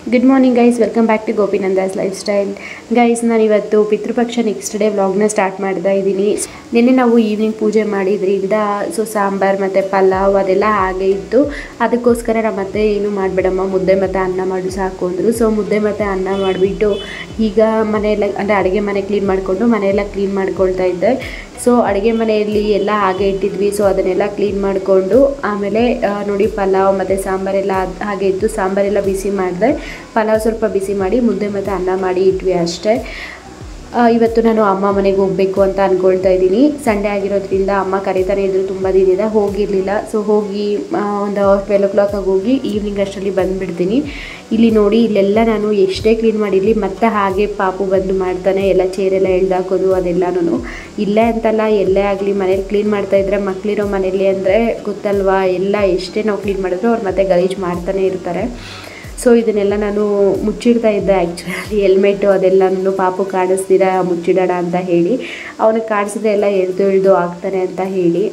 Good morning guys welcome back to Gopinandas lifestyle guys ನಾನು ಇವತ್ತು Pitrupaksha next day ವ್ಲಾಗ್ನ start ಮಾಡ್ತಾ ಇದ್ದೀನಿ ನಿನ್ನೆ ನಾವು ಈವ್ನಿಂಗ್ ಪೂಜೆ ಮಾಡಿದ್ರಿಂದ ಸೊ ಸಾಂಬಾರು ಮತ್ತು ಪಲಾವ್ ಅದೆಲ್ಲ ಹಾಗೆ ಇತ್ತು ಅದಕ್ಕೋಸ್ಕರ ನಮ್ಮ ಅತ್ತೆ ಏನು ಮಾಡಬೇಡಮ್ಮ ಮುದ್ದೆ ಮತ್ತು ಅನ್ನ ಮಾಡು ಸಾಕು ಅಂದರು ಸೊ ಮುದ್ದೆ ಮತ್ತು ಅನ್ನ ಮಾಡಿಬಿಟ್ಟು ಈಗ ಮನೆಯೆಲ್ಲ ಅಂದರೆ ಅಡುಗೆ ಮನೆ ಕ್ಲೀನ್ ಮಾಡಿಕೊಂಡು ಮನೆಯೆಲ್ಲ ಕ್ಲೀನ್ ಮಾಡ್ಕೊಳ್ತಾ ಇದ್ದೆ ಸೊ ಅಡುಗೆ ಮನೆಯಲ್ಲಿ ಎಲ್ಲ ಹಾಗೆ ಇಟ್ಟಿದ್ವಿ ಸೊ ಅದನ್ನೆಲ್ಲ ಕ್ಲೀನ್ ಮಾಡಿಕೊಂಡು ಆಮೇಲೆ ಆ, ನೋಡಿ ಪಲಾವ್ ಮತ್ತು ಸಾಂಬಾರೆಲ್ಲ ಅದ್- ಹಾಗೆ ಇತ್ತು ಸಾಂಬಾರೆಲ್ಲ ಬಿಸಿ ಮಾಡಿದೆ ಪಲಾವ್ ಸ್ವಲ್ಪ ಬಿಸಿ ಮಾಡಿ ಮುದ್ದೆ ಮತ್ತು ಅನ್ನ ಮಾಡಿ ಇಟ್ವಿ ಅಷ್ಟೇ ಆ, ಇವತ್ತು ನಾನು ಅಮ್ಮ ಮನೆಗೆ ಹೋಗಬೇಕು ಅಂತ ಅಂದ್ಕೊಳ್ತಾ ಇದ್ದೀನಿ ಸಂಡೇ ಆಗಿರೋದ್ರಿಂದ ಅಮ್ಮ ಕರೀತಾನೆ ಇದ್ರು ತುಂಬ ದಿನದಿಂದ ಹೋಗಿರಲಿಲ್ಲ ಸೊ ಹೋಗಿ ಆ, ಒಂದು ಟ್ವೆಲ್ ಓ ಕ್ಲಾಕಾಗಿ ಹೋಗಿ ಈವ್ನಿಂಗ್ ಅಷ್ಟರಲ್ಲಿ ಬಂದುಬಿಡ್ತೀನಿ ಇಲ್ಲಿ ನೋಡಿ ಇಲ್ಲೆಲ್ಲ ನಾನು ಎಷ್ಟೇ ಕ್ಲೀನ್ ಮಾಡಿರಲಿ ಮತ್ತೆ ಹಾಗೆ ಪಾಪು ಬಂದು ಮಾಡ್ತಾನೆ ಎಲ್ಲ ಚೇರೆಲ್ಲ ಎಳ್ದಾಕೋದು ಅದೆಲ್ಲನೂ ಇಲ್ಲೇ ಅಂತಲ್ಲ ಎಲ್ಲೇ ಆಗಲಿ ಮನೇಲಿ ಕ್ಲೀನ್ ಮಾಡ್ತಾ ಇದ್ರೆ ಮಕ್ಕಳಿರೋ ಮನೇಲಿ ಅಂದರೆ ಗೊತ್ತಲ್ವಾ ಎಲ್ಲ ಎಷ್ಟೇ ನಾವು ಕ್ಲೀನ್ ಮಾಡಿದ್ರು ಅವ್ರು ಮತ್ತೆ ಗಲೀಜು ಮಾಡ್ತಾನೆ ಇರ್ತಾರೆ ಸೊ ಇದನ್ನೆಲ್ಲ ನಾನು ಮುಚ್ಚಿಡ್ತಾ ಇದ್ದೆ ಆ್ಯಕ್ಚುಲಿ ಹೆಲ್ಮೆಟ್ಟು ಅದೆಲ್ಲನೂ ಪಾಪು ಕಾಣಿಸ್ತೀರ ಮುಚ್ಚಿಡೋಣ ಅಂತ ಹೇಳಿ ಅವನಿಗೆ ಕಾಣಿಸಿದ್ರೆ ಎಲ್ಲ ಎಳ್ದು ಎಳ್ದು ಆಗ್ತಾನೆ ಅಂತ ಹೇಳಿ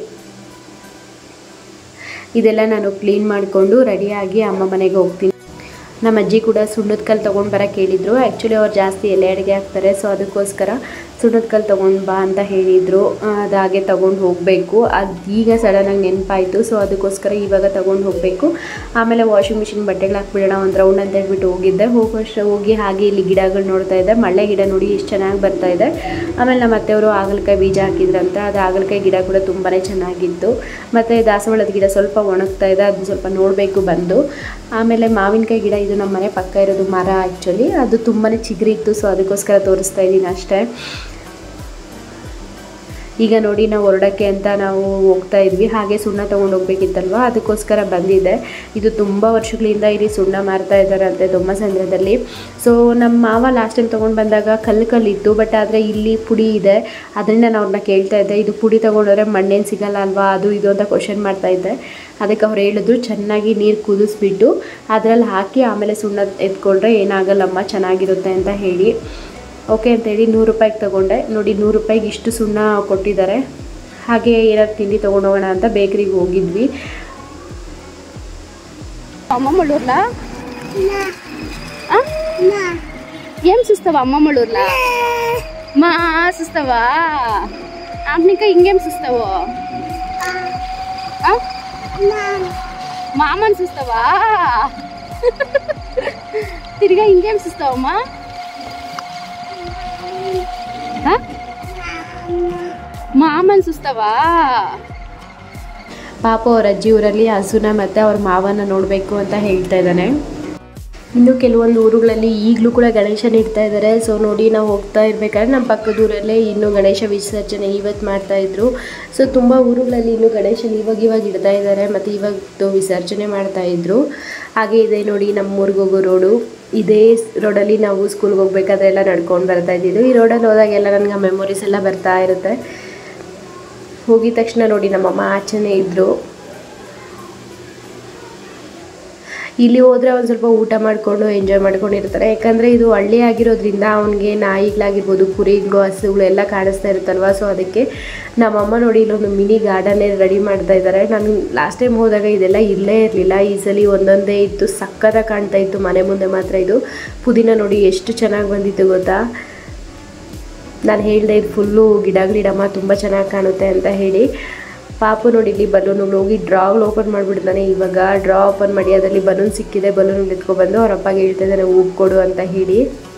ಇದೆಲ್ಲ ನಾನು ಕ್ಲೀನ್ ಮಾಡಿಕೊಂಡು ರೆಡಿಯಾಗಿ ಅಮ್ಮ ಮನೆಗೆ ಹೋಗ್ತೀನಿ ನಮ್ಮ ಅಜ್ಜಿ ಕೂಡ ಸುಣ್ಣದ ಕಲ್ಲು ತೊಗೊಂಡು ಬರೋಕ್ಕೆ ಹೇಳಿದರು ಆ್ಯಕ್ಚುಲಿ ಅವ್ರು ಜಾಸ್ತಿ ಎಲೆ ಅಡುಗೆ ಹಾಕ್ತಾರೆ ಸೊ ಅದಕ್ಕೋಸ್ಕರ ಸುಣ್ಣದ ಕಲ್ಲು ತೊಗೊಂಡು ಬಾ ಅಂತ ಹೇಳಿದರು ಅದು ಹಾಗೆ ತೊಗೊಂಡು ಹೋಗಬೇಕು ಅದು ಈಗ ಸಡನ್ನಾಗಿ ನೆನಪಾಯಿತು ಸೊ ಅದಕ್ಕೋಸ್ಕರ ಇವಾಗ ತೊಗೊಂಡು ಹೋಗಬೇಕು ಆಮೇಲೆ ವಾಷಿಂಗ್ ಮಿಷಿನ್ ಬಟ್ಟೆಗಳು ಹಾಕ್ಬಿಡೋಣ ಒಂದು ರೌಂಡ್ ಅಂತ ಹೇಳ್ಬಿಟ್ಟು ಹೋಗಿದ್ದೆ ಹೋಗೋಷ್ಟು ಹೋಗಿ ಹಾಗೆ ಇಲ್ಲಿ ಗಿಡಗಳು ನೋಡ್ತಾ ಇದ್ದೆ ಮಳ್ಳೆ ಗಿಡ ನೋಡಿ ಎಷ್ಟು ಚೆನ್ನಾಗಿ ಬರ್ತಾ ಇದೆ ಆಮೇಲೆ ನಮ್ಮ ಅತ್ತೆಯವರು ಹಾಗಲಕಾಯಿ ಬೀಜ ಹಾಕಿದ್ರಂತ ಅದು ಹಾಗಲಕಾಯಿ ಗಿಡ ಕೂಡ ತುಂಬಾ ಚೆನ್ನಾಗಿತ್ತು ಮತ್ತು ದಾಸವಾಳದ ಗಿಡ ಸ್ವಲ್ಪ ಒಣಗ್ತಾ ಇದೆ ಅದು ಸ್ವಲ್ಪ ನೋಡಬೇಕು ಬಂದು ಆಮೇಲೆ ಮಾವಿನಕಾಯಿ ಗಿಡ ಇದು ನಮ್ಮ ಮನೆ ಪಕ್ಕ ಇರೋದು ಮರ ಆ್ಯಕ್ಚುಲಿ ಅದು ತುಂಬಾ ಚಿಗುರಿತ್ತು ಸೊ ಅದಕ್ಕೋಸ್ಕರ ತೋರಿಸ್ತಾ ಇದ್ದೀನಿ ಅಷ್ಟೇ ಈಗ ನೋಡಿ ನಾವು ಹೊರಡಕ್ಕೆ ಅಂತ ನಾವು ಹೋಗ್ತಾ ಇದ್ವಿ ಹಾಗೆ ಸುಣ್ಣ ತೊಗೊಂಡು ಹೋಗ್ಬೇಕಿತ್ತಲ್ವ ಅದಕ್ಕೋಸ್ಕರ ಬಂದಿದ್ದೆ ಇದು ತುಂಬ ವರ್ಷಗಳಿಂದ ಇಲ್ಲಿ ಸುಣ್ಣ ಮಾರ್ತಾ ಇದ್ದಾರಂತೆ ದೊಮ್ಮಸಂದ್ರದಲ್ಲಿ ಸೊ ನಮ್ಮ ಮಾವ ಲಾಸ್ಟ್ ಟೈಮ್ ತೊಗೊಂಡು ಬಂದಾಗ ಕಲ್ಲು ಕಲ್ಲಿತ್ತು ಬಟ್ ಆದರೆ ಇಲ್ಲಿ ಪುಡಿ ಇದೆ ಅದರಿಂದ ನಾನು ಅವ್ರನ್ನ ಕೇಳ್ತಾ ಇದ್ದೆ ಇದು ಪುಡಿ ತೊಗೊಂಡ್ರೆ ಮಣ್ಣೇನು ಸಿಗಲ್ಲ ಅಲ್ವಾ ಅದು ಇದು ಅಂತ ಕ್ವಶನ್ ಮಾಡ್ತಾ ಇದ್ದೆ ಅದಕ್ಕೆ ಅವ್ರು ಹೇಳಿದ್ರು ಚೆನ್ನಾಗಿ ನೀರು ಕುದಿಸ್ಬಿಟ್ಟು ಅದರಲ್ಲಿ ಹಾಕಿ ಆಮೇಲೆ ಸುಣ್ಣ ಎತ್ಕೊಂಡ್ರೆ ಏನಾಗಲ್ಲಮ್ಮ ಚೆನ್ನಾಗಿರುತ್ತೆ ಅಂತ ಹೇಳಿ ಓಕೆ ಅಂತೇಳಿ ನೂರು ರೂಪಾಯಿಗೆ ತೊಗೊಂಡೆ ನೋಡಿ ನೂರು ರೂಪಾಯಿಗೆ ಇಷ್ಟು ಸುಣ್ಣ ಕೊಟ್ಟಿದ್ದಾರೆ ಹಾಗೆ ಏನಾದ್ರು ತಿಂಡಿ ತೊಗೊಂಡೋಗೋಣ ಅಂತ ಬೇಕ್ರಿಗೆ ಹೋಗಿದ್ವಿ అమ్మమ్మళ్ళూర్లా ఏం చూస్తావా అమ్మమ్మళ్ళూర్లా మా చూస్తావా ఆమెనిక ఇంకేం చూస్తావు ఆ? మా అమ్మని చూస్తావా తిరిగా ఇంకేం చూస్తావమ్మా ఆ? మా అమ్మని చూస్తావా ಪಾಪ ಅವ್ರ ಅಜ್ಜಿ ಊರಲ್ಲಿ ಹಸುನ ಮತ್ತು ಅವ್ರ ಮಾವನ ನೋಡಬೇಕು ಅಂತ ಹೇಳ್ತಾ ಇದ್ದಾನೆ ಇನ್ನು ಕೆಲವೊಂದು ಊರುಗಳಲ್ಲಿ ಈಗಲೂ ಕೂಡ ಗಣೇಶನ ಇಡ್ತಾ ಇದ್ದಾರೆ ಸೊ ನೋಡಿ ನಾವು ಹೋಗ್ತಾ ಇರ್ಬೇಕಾದ್ರೆ ನಮ್ಮ ಪಕ್ಕದ ಊರಲ್ಲೇ ಇನ್ನೂ ಗಣೇಶ ವಿಸರ್ಜನೆ ಇವತ್ತು ಮಾಡ್ತಾ ಇದ್ರು ಸೊ ತುಂಬ ಊರುಗಳಲ್ಲಿ ಇನ್ನೂ ಗಣೇಶನ ಇವಾಗ ಇವಾಗ ಇಡ್ತಾ ಇದ್ದಾರೆ ಮತ್ತು ಇವತ್ತು ವಿಸರ್ಜನೆ ಮಾಡ್ತಾ ಇದ್ರು ಹಾಗೆ ಇದೆ ನೋಡಿ ನಮ್ಮ ಊರಿಗೆ ಹೋಗೋ ರೋಡು ಇದೇ ರೋಡಲ್ಲಿ ನಾವು ಸ್ಕೂಲ್ಗೆ ಹೋಗ್ಬೇಕಾದ್ರೆ ಎಲ್ಲ ನಡ್ಕೊಂಡು ಬರ್ತಾ ಇದ್ದಿದ್ದು ಈ ರೋಡಲ್ಲಿ ಹೋದಾಗೆಲ್ಲ ನನಗೆ ಮೆಮೊರೀಸ್ ಎಲ್ಲ ಬರ್ತಾ ಇರುತ್ತೆ ಹೋಗಿದ ತಕ್ಷಣ ನೋಡಿ ನಮ್ಮಮ್ಮ ಆಚೆನೇ ಇದ್ದರು ಇಲ್ಲಿ ಹೋದರೆ ಒಂದು ಸ್ವಲ್ಪ ಊಟ ಮಾಡಿಕೊಂಡು ಎಂಜಾಯ್ ಮಾಡ್ಕೊಂಡಿರ್ತಾರೆ ಯಾಕಂದರೆ ಇದು ಹಳ್ಳಿ ಆಗಿರೋದ್ರಿಂದ ಅವನಿಗೆ ನಾಯಿಗಳಾಗಿರ್ಬೋದು ಕುರಿಗಳು ಹಸುಗಳು ಎಲ್ಲ ಕಾಣಿಸ್ತಾ ಇರುತ್ತಲ್ವ ಸೊ ಅದಕ್ಕೆ ನಮ್ಮಮ್ಮ ನೋಡಿ ಇಲ್ಲೊಂದು ಮಿನಿ ಗಾರ್ಡನ್ನೇ ರೆಡಿ ಮಾಡ್ತಾ ಇದ್ದಾರೆ ನಾನು ಲಾಸ್ಟ್ ಟೈಮ್ ಹೋದಾಗ ಇದೆಲ್ಲ ಇಲ್ಲೇ ಇರಲಿಲ್ಲ ಈ ಸಲ ಒಂದೊಂದೇ ಇತ್ತು ಸಕ್ಕತ್ತಾಗಿ ಕಾಣ್ತಾ ಇತ್ತು ಮನೆ ಮುಂದೆ ಮಾತ್ರ ಇದು ಪುದೀನ ನೋಡಿ ಎಷ್ಟು ಚೆನ್ನಾಗಿ ಬಂದಿತ್ತು ಗೊತ್ತಾ ನಾನು ಹೇಳಿದೆ ಇದು ಫುಲ್ಲು ಗಿಡಗಳಿಡಮ್ಮ ತುಂಬ ಚೆನ್ನಾಗಿ ಕಾಣುತ್ತೆ ಅಂತ ಹೇಳಿ ಪಾಪು ನೋಡಿ ಇಲ್ಲಿ ಬಲೂನ್ಗಳು ಹೋಗಿ ಡ್ರಾಗಳು ಓಪನ್ ಮಾಡಿಬಿಡ್ತಾನೆ ಇವಾಗ ಡ್ರಾ ಓಪನ್ ಮಾಡಿ ಅದರಲ್ಲಿ ಬಲೂನ್ ಸಿಕ್ಕಿದೆ ಬಲೂನ್ ಎತ್ಕೊಬಂದು ಅವ್ರ ಅಪ್ಪಗೆ ಹೇಳ್ತಾ ಇದ್ದಾನೆ ಹೂವು ಕೊಡು ಅಂತ ಹೇಳಿ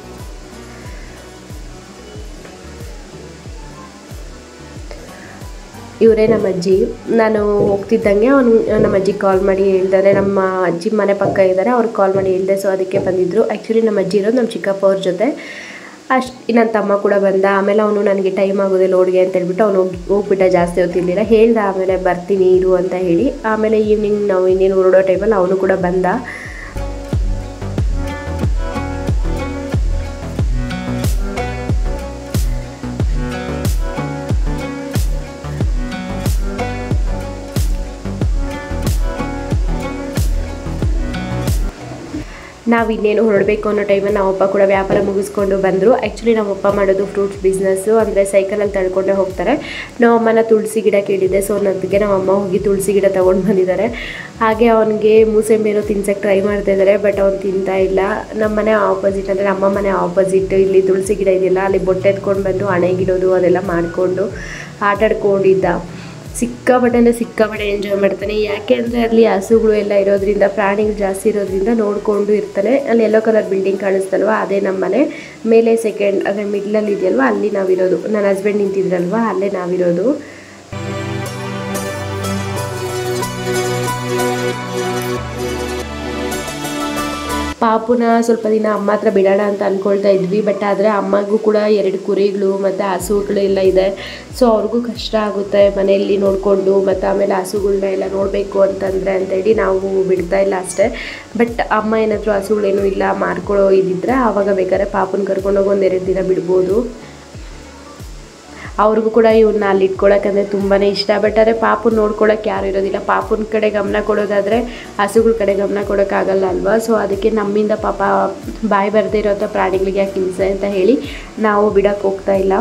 ಇವರೇ ನಮ್ಮ ಅಜ್ಜಿ ನಾನು ಹೋಗ್ತಿದ್ದಂಗೆ ಅವನು ನಮ್ಮ ಅಜ್ಜಿ ಕಾಲ್ ಮಾಡಿ ಹೇಳ್ತಾರೆ ನಮ್ಮ ಅಜ್ಜಿ ಮನೆ ಪಕ್ಕ ಇದ್ದಾರೆ ಅವ್ರಿಗೆ ಕಾಲ್ ಮಾಡಿ ಹೇಳಿದೆ ಸೊ ಅದಕ್ಕೆ ಬಂದಿದ್ದರು ಆ್ಯಕ್ಚುಲಿ ನಮ್ಮ ಅಜ್ಜಿ ಇರೋದು ನಮ್ಮ ಚಿಕ್ಕಪ್ಪ ಅವ್ರ ಜೊತೆ ಅಷ್ಟು ನನ್ನ ತಮ್ಮ ಕೂಡ ಬಂದ ಆಮೇಲೆ ಅವನು ನನಗೆ ಟೈಮ್ ಆಗೋದೆ ಲೋಡ್ಗೆ ಅಂತ ಹೇಳ್ಬಿಟ್ಟು ಅವನು ಹೋಗಿ ಹೋಗ್ಬಿಟ್ಟ ಜಾಸ್ತಿ ಹೊತ್ತಿರ್ಲಿಲ್ಲ ಹೇಳ್ದ ಆಮೇಲೆ ಬರ್ತೀನಿ ಇರು ಅಂತ ಹೇಳಿ ಆಮೇಲೆ ಈವ್ನಿಂಗ್ ನಾವು ಇನ್ನೇನು ಹೊರಡೋ ಟೈಮಲ್ಲಿ ಅವನು ಕೂಡ ಬಂದ ನಾವು ಇನ್ನೇನು ಹೊರಡಬೇಕು ಅನ್ನೋ ಟೈಮಲ್ಲಿ ನಮ್ಮಪ್ಪ ಕೂಡ ವ್ಯಾಪಾರ ಮುಗಿಸ್ಕೊಂಡು ಬಂದರು ಆ್ಯಕ್ಚುಲಿ ನಮ್ಮಪ್ಪ ಮಾಡೋದು ಫ್ರೂಟ್ಸ್ ಬಿಸ್ನೆಸ್ಸು ಅಂದರೆ ಸೈಕಲಲ್ಲಿ ತಳ್ಕೊಂಡೇ ಹೋಗ್ತಾರೆ ನಮ್ಮಮ್ಮನ ತುಳಸಿ ಗಿಡ ಕೇಳಿದ್ದೆ ಸೊ ಅದಕ್ಕೆ ನಮ್ಮಮ್ಮ ಹೋಗಿ ತುಳಸಿ ಗಿಡ ತೊಗೊಂಡು ಬಂದಿದ್ದಾರೆ ಹಾಗೆ ಅವನಿಗೆ ಮೂಸಂಬಿನೂ ತಿನ್ಸಕ್ಕೆ ಟ್ರೈ ಮಾಡ್ತಾ ಇದ್ದಾರೆ ಬಟ್ ಅವ್ನು ತಿಂತಾ ಇಲ್ಲ ನಮ್ಮ ಮನೆ ಆಪೋಸಿಟ್ ಅಂದರೆ ನಮ್ಮ ಮನೆ ಆಪೋಸಿಟ್ ಇಲ್ಲಿ ತುಳಸಿ ಗಿಡ ಇದೆಯಲ್ಲ ಅಲ್ಲಿ ಬೊಟ್ಟೆ ಎತ್ಕೊಂಡು ಬಂದು ಹಣೆಗಿಡೋದು ಅದೆಲ್ಲ ಮಾಡಿಕೊಂಡು ಆಟಾಡ್ಕೊಂಡಿದ್ದ ಸಿಕ್ಕಾಪಟ್ಟೆ ಅಂದರೆ ಸಿಕ್ಕಾಪಟ್ಟೆ ಎಂಜಾಯ್ ಮಾಡ್ತಾನೆ ಯಾಕೆ ಅಂದರೆ ಅಲ್ಲಿ ಹಸುಗಳು ಎಲ್ಲ ಇರೋದ್ರಿಂದ ಪ್ರಾಣಿಗಳು ಜಾಸ್ತಿ ಇರೋದ್ರಿಂದ ನೋಡಿಕೊಂಡು ಇರ್ತಾನೆ ಅಲ್ಲಿ ಯೆಲ್ಲೋ ಕಲರ್ ಬಿಲ್ಡಿಂಗ್ ಕಾಣಿಸ್ತಲ್ವ ಅದೇ ನಮ್ಮ ಮನೆ ಮೇಲೆ ಸೆಕೆಂಡ್ ಅಂದರೆ ಮಿಡ್ಲಲ್ಲಿ ಇದೆಯಲ್ವ ಅಲ್ಲಿ ನಾವಿರೋದು ನನ್ನ ಹಸ್ಬೆಂಡ್ ನಿಂತಿದ್ರಲ್ವ ಅಲ್ಲೇ ನಾವಿರೋದು ಪಾಪುನ ಸ್ವಲ್ಪ ದಿನ ಅಮ್ಮ ಹತ್ರ ಬಿಡೋಣ ಅಂತ ಅಂದ್ಕೊಳ್ತಾ ಇದ್ವಿ ಬಟ್ ಆದರೆ ಅಮ್ಮಗೂ ಕೂಡ ಎರಡು ಕುರಿಗಳು ಮತ್ತು ಹಸುಗಳು ಎಲ್ಲ ಇದೆ ಸೊ ಅವ್ರಿಗೂ ಕಷ್ಟ ಆಗುತ್ತೆ ಮನೆಯಲ್ಲಿ ನೋಡಿಕೊಂಡು ಮತ್ತು ಆಮೇಲೆ ಹಸುಗಳ್ನ ಎಲ್ಲ ನೋಡಬೇಕು ಅಂತಂದರೆ ಅಂತೇಳಿ ನಾವು ಬಿಡ್ತಾ ಇಲ್ಲ ಅಷ್ಟೇ ಬಟ್ ಅಮ್ಮ ಏನಾದರೂ ಹಸುಗಳೇನೂ ಇಲ್ಲ ಮಾರ್ಕೊಳ್ಳೋ ಇದ್ದಿದ್ರೆ ಆವಾಗ ಬೇಕಾದ್ರೆ ಪಾಪುನ ಕರ್ಕೊಂಡೋಗಿ ಒಂದೆರಡು ದಿನ ಬಿಡ್ಬೋದು ಅವ್ರಿಗೂ ಕೂಡ ಇವನ್ನ ಅಲ್ಲಿ ಇಟ್ಕೊಳಕ್ಕಂದ್ರೆ ತುಂಬಾ ಇಷ್ಟ ಬಟ್ ಆದರೆ ಪಾಪುನ ನೋಡ್ಕೊಳಕ್ಕೆ ಯಾರು ಇರೋದಿಲ್ಲ ಪಾಪುನ ಕಡೆ ಗಮನ ಕೊಡೋದಾದರೆ ಹಸುಗಳ ಕಡೆ ಗಮನ ಕೊಡೋಕ್ಕಾಗಲ್ಲ ಅಲ್ವಾ ಸೊ ಅದಕ್ಕೆ ನಮ್ಮಿಂದ ಪಾಪ ಬಾಯಿ ಬರದೇ ಇರೋಂಥ ಪ್ರಾಣಿಗಳಿಗೆ ಯಾಕೆ ಹಿಂಸೆ ಅಂತ ಹೇಳಿ ನಾವು ಬಿಡೋಕ್ಕೆ ಹೋಗ್ತಾ ಇಲ್ಲ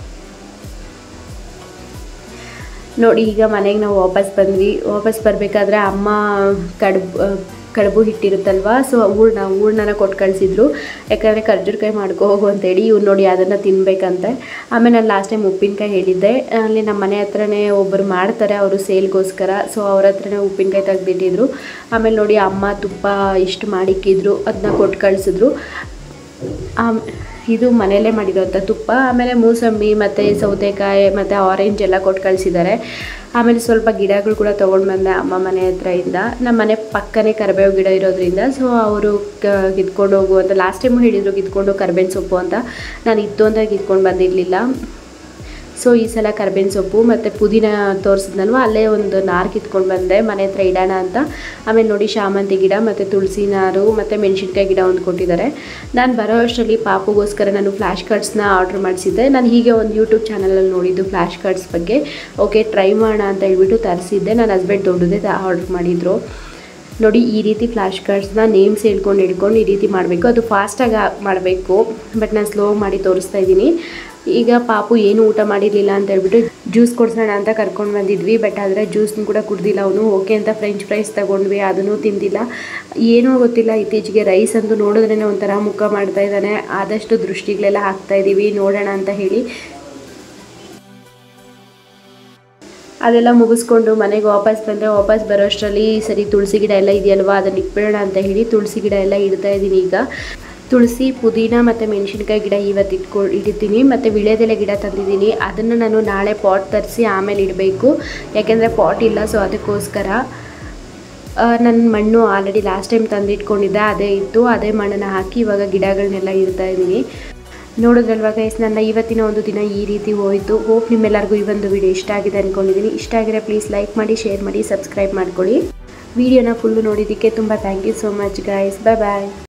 ನೋಡಿ ಈಗ ಮನೆಗೆ ನಾವು ವಾಪಸ್ ಬಂದ್ವಿ ವಾಪಸ್ ಬರಬೇಕಾದ್ರೆ ಅಮ್ಮ ಕಡುಬು ಕಡುಬು ಹಿಟ್ಟಿರುತ್ತಲ್ವ ಸೊ ಹೂರ್ಣ ಹೂರ್ಣನ ಕೊಟ್ಟು ಕಳಿಸಿದ್ರು ಯಾಕಂದರೆ ಖರ್ಜೂರಕಾಯಿ ಮಾಡ್ಕೊ ಹೋಗು ಅಂತೇಳಿ ಇವ್ನು ನೋಡಿ ಅದನ್ನು ತಿನ್ಬೇಕಂತೆ ಆಮೇಲೆ ನಾನು ಲಾಸ್ಟ್ ಟೈಮ್ ಉಪ್ಪಿನಕಾಯಿ ಹೇಳಿದ್ದೆ ಅಲ್ಲಿ ನಮ್ಮ ಮನೆ ಹತ್ರನೇ ಒಬ್ಬರು ಮಾಡ್ತಾರೆ ಅವರು ಸೇಲ್ಗೋಸ್ಕರ ಸೊ ಅವ್ರ ಹತ್ರನೇ ಉಪ್ಪಿನಕಾಯಿ ತೆಗ್ದಿಟ್ಟಿದ್ರು ಆಮೇಲೆ ನೋಡಿ ಅಮ್ಮ ತುಪ್ಪ ಇಷ್ಟು ಮಾಡಿಕ್ಕಿದ್ರು ಅದನ್ನ ಕೊಟ್ಟು ಕಳಿಸಿದ್ರು ಆಮ್ ಇದು ಮನೆಯಲ್ಲೇ ಮಾಡಿರೋಂಥ ತುಪ್ಪ ಆಮೇಲೆ ಮೂಸಂಬಿ ಮತ್ತು ಸೌತೆಕಾಯಿ ಮತ್ತು ಆರೆಂಜ್ ಎಲ್ಲ ಕೊಟ್ಟು ಕಳಿಸಿದ್ದಾರೆ ಆಮೇಲೆ ಸ್ವಲ್ಪ ಗಿಡಗಳು ಕೂಡ ತೊಗೊಂಡು ಬಂದೆ ಅಮ್ಮ ಮನೆ ಹತ್ರದಿಂದ ನಮ್ಮ ಮನೆ ಪಕ್ಕನೇ ಕರಿಬೇವು ಗಿಡ ಇರೋದ್ರಿಂದ ಸೊ ಅವರು ಕ ಕಿತ್ಕೊಂಡು ಹೋಗು ಅಂತ ಲಾಸ್ಟ್ ಟೈಮು ಹೇಳಿದರು ಕಿತ್ಕೊಂಡು ಕರ್ಬೇವಿನ ಸೊಪ್ಪು ಅಂತ ನಾನು ಇತ್ತು ಅಂತ ಕಿತ್ಕೊಂಡು ಬಂದಿರಲಿಲ್ಲ ಸೊ ಈ ಸಲ ಕರ್ಬೇವಿನ ಸೊಪ್ಪು ಮತ್ತು ಪುದೀನ ತೋರಿಸಿದ್ನಲ್ವ ಅಲ್ಲೇ ಒಂದು ನಾರು ಕಿತ್ಕೊಂಡು ಬಂದೆ ಮನೆ ಹತ್ರ ಇಡೋಣ ಅಂತ ಆಮೇಲೆ ನೋಡಿ ಶಾಮಂತಿ ಗಿಡ ಮತ್ತು ತುಳಸಿ ನಾರು ಮತ್ತು ಮೆಣಸಿನ್ಕಾಯಿ ಗಿಡ ಒಂದು ಕೊಟ್ಟಿದ್ದಾರೆ ನಾನು ಬರೋ ಅಷ್ಟರಲ್ಲಿ ಪಾಪುಗೋಸ್ಕರ ನಾನು ಫ್ಲ್ಯಾಶ್ ಕಾರ್ಡ್ಸ್ನ ಆರ್ಡ್ರ್ ಮಾಡಿಸಿದ್ದೆ ನಾನು ಹೀಗೆ ಒಂದು ಯೂಟ್ಯೂಬ್ ಚಾನಲಲ್ಲಿ ನೋಡಿದ್ದು ಫ್ಲ್ಯಾಶ್ ಕಾರ್ಡ್ಸ್ ಬಗ್ಗೆ ಓಕೆ ಟ್ರೈ ಮಾಡೋಣ ಅಂತ ಹೇಳ್ಬಿಟ್ಟು ತರಿಸಿದ್ದೆ ನನ್ನ ಹಸ್ಬೆಂಡ್ ದೊಡ್ಡದೇ ಆರ್ಡ್ರ್ ಮಾಡಿದರು ನೋಡಿ ಈ ರೀತಿ ಫ್ಲ್ಯಾಶ್ ಕಾರ್ಡ್ಸ್ನ ನೇಮ್ಸ್ ಹೇಳ್ಕೊಂಡು ಹಿಡ್ಕೊಂಡು ಈ ರೀತಿ ಮಾಡಬೇಕು ಅದು ಫಾಸ್ಟಾಗಿ ಮಾಡಬೇಕು ಬಟ್ ನಾನು ಸ್ಲೋ ಮಾಡಿ ತೋರಿಸ್ತಾ ಇದ್ದೀನಿ ಈಗ ಪಾಪು ಏನು ಊಟ ಮಾಡಿರಲಿಲ್ಲ ಅಂತ ಹೇಳ್ಬಿಟ್ಟು ಜ್ಯೂಸ್ ಕೊಡ್ಸೋಣ ಅಂತ ಕರ್ಕೊಂಡು ಬಂದಿದ್ವಿ ಬಟ್ ಆದರೆ ಜ್ಯೂಸ್ನ ಕೂಡ ಕುಡ್ದಿಲ್ಲ ಅವನು ಓಕೆ ಅಂತ ಫ್ರೆಂಚ್ ಫ್ರೈಸ್ ತಗೊಂಡ್ವಿ ಅದನ್ನು ತಿಂದಿಲ್ಲ ಏನೂ ಗೊತ್ತಿಲ್ಲ ಇತ್ತೀಚೆಗೆ ರೈಸ್ ಅಂತೂ ನೋಡಿದ್ರೇ ಒಂಥರ ಮುಖ ಮಾಡ್ತಾ ಇದ್ದಾನೆ ಆದಷ್ಟು ದೃಷ್ಟಿಗಳೆಲ್ಲ ಹಾಕ್ತಾ ಇದ್ದೀವಿ ನೋಡೋಣ ಅಂತ ಹೇಳಿ ಅದೆಲ್ಲ ಮುಗಿಸ್ಕೊಂಡು ಮನೆಗೆ ವಾಪಸ್ ಬಂದರೆ ವಾಪಸ್ ಬರೋ ಅಷ್ಟರಲ್ಲಿ ಸರಿ ತುಳಸಿ ಗಿಡ ಎಲ್ಲ ಇದೆಯಲ್ವಾ ಅದನ್ನ ಇಟ್ಬಿಡೋಣ ಅಂತ ಹೇಳಿ ತುಳಸಿ ಗಿಡ ಎಲ್ಲ ಇಡ್ತಾ ಇದ್ದೀನಿ ಈಗ ತುಳಸಿ ಪುದೀನ ಮತ್ತು ಮೆಣಸಿನ್ಕಾಯಿ ಗಿಡ ಇವತ್ತು ಇಟ್ಕೊ ಇಡ್ತೀನಿ ಮತ್ತು ವಿಳೆದೆಲೆ ಗಿಡ ತಂದಿದ್ದೀನಿ ಅದನ್ನು ನಾನು ನಾಳೆ ಪಾಟ್ ತರಿಸಿ ಆಮೇಲೆ ಇಡಬೇಕು ಯಾಕೆಂದರೆ ಪಾಟ್ ಇಲ್ಲ ಸೊ ಅದಕ್ಕೋಸ್ಕರ ನನ್ನ ಮಣ್ಣು ಆಲ್ರೆಡಿ ಲಾಸ್ಟ್ ಟೈಮ್ ತಂದಿಟ್ಕೊಂಡಿದ್ದೆ ಅದೇ ಇತ್ತು ಅದೇ ಮಣ್ಣನ್ನು ಹಾಕಿ ಇವಾಗ ಗಿಡಗಳನ್ನೆಲ್ಲ ಇಡ್ತಾ ಇದ್ದೀನಿ ನೋಡಿದ್ರಲ್ವ ಗೈಸ್ ನನ್ನ ಇವತ್ತಿನ ಒಂದು ದಿನ ಈ ರೀತಿ ಹೋಯಿತು ಹೋಪ್ ನಿಮ್ಮೆಲ್ಲರಿಗೂ ಈ ಒಂದು ವಿಡಿಯೋ ಇಷ್ಟ ಆಗಿದೆ ಅಂದ್ಕೊಂಡಿದ್ದೀನಿ ಇಷ್ಟ ಆಗಿದ್ರೆ ಪ್ಲೀಸ್ ಲೈಕ್ ಮಾಡಿ ಶೇರ್ ಮಾಡಿ ಸಬ್ಸ್ಕ್ರೈಬ್ ಮಾಡ್ಕೊಳ್ಳಿ ವಿಡಿಯೋನ ಫುಲ್ಲು ನೋಡಿದ್ದಕ್ಕೆ ತುಂಬ thank you so much guys bye bye